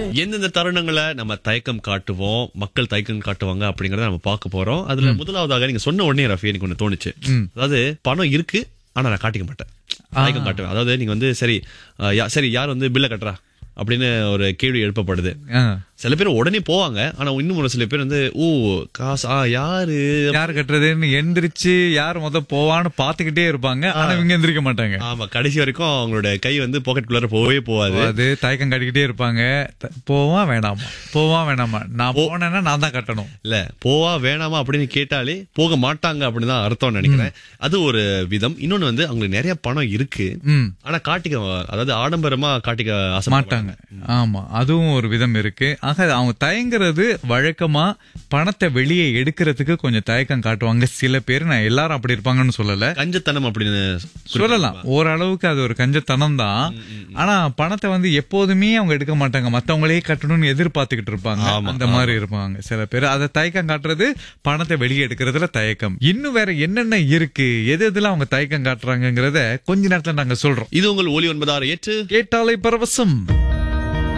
எந்தெந்த தருணங்களை நம்ம தயக்கம் காட்டுவோம் மக்கள் தயக்கம் காட்டுவாங்க அப்படிங்கறத நம்ம பார்க்க போறோம் அதுல முதலாவதாக நீங்க சொன்ன உடனே ரஃபி எனக்கு ஒண்ணு தோணுச்சு அதாவது பணம் இருக்கு ஆனா நான் காட்டிக்க மாட்டேன் தயக்கம் காட்டுவேன் அதாவது நீங்க வந்து சரி அஹ், யா- சரி யார் வந்து பில்ல கட்டுறா அப்படின்னு ஒரு கேள்வி எழுப்பப்படுது ஆ. சில பேர் உடனே போவாங்க ஆனா இன்னும் ஒரு சில பேர் வந்து ஓ காசு ஆ யாரு யார் கட்டுறதுன்னு எந்திரிச்சு யார் முத போவான்னு பாத்துக்கிட்டே இருப்பாங்க ஆனா இவங்க எந்திரிக்க மாட்டாங்க ஆமா கடைசி வரைக்கும் அவங்களோட கை வந்து பாக்கெட்டுக்குள்ளார போகவே போகாது அது தயக்கம் காட்டிக்கிட்டே இருப்பாங்க த- போவா வேணாமா போவா வேணாமா நான் போனேன்னா நான் தான் கட்டணும் இல்ல போவா வேணாமா அப்படின்னு கேட்டாலே போக மாட்டாங்க அப்படின்னு தான் அர்த்தம் நினைக்கிறேன் அது ஒரு விதம் இன்னொன்னு வந்து அவங்களுக்கு நிறைய பணம் இருக்கு ம் ஆனா காட்டிக்க அதாவது ஆடம்பரமா காட்டிக்க ஆசை மாட்டாங்க ஆமா அதுவும் ஒரு விதம் இருக்கு ஆக அவங்க தயங்குறது வழக்கமா பணத்தை வெளியே எடுக்கிறதுக்கு கொஞ்சம் தயக்கம் காட்டுவாங்க சில பேர் நான் எல்லாரும் அப்படி இருப்பாங்கன்னு சொல்லல கஞ்சத்தனம் அப்படின்னு சொல்லலாம் ஓரளவுக்கு அது ஒரு கஞ்சத்தனம் தான் ஆனா பணத்தை வந்து எப்போதுமே அவங்க எடுக்க மாட்டாங்க மத்தவங்களே கட்டணும்னு எதிர்பார்த்துக்கிட்டு இருப்பாங்க ஆமா, அந்த மாதிரி இருப்பாங்க சில பேர் அதை தயக்கம் காட்டுறது பணத்தை வெளியே எடுக்கிறதுல தயக்கம் இன்னும் வேற என்னென்ன இருக்கு எது எதுல அவங்க தயக்கம் காட்டுறாங்கங்கிறத கொஞ்ச நேரத்துல நாங்க சொல்றோம் இது உங்கள் ஒலி ஒன்பதாறு ஏற்று கேட்டாலே பரவசம்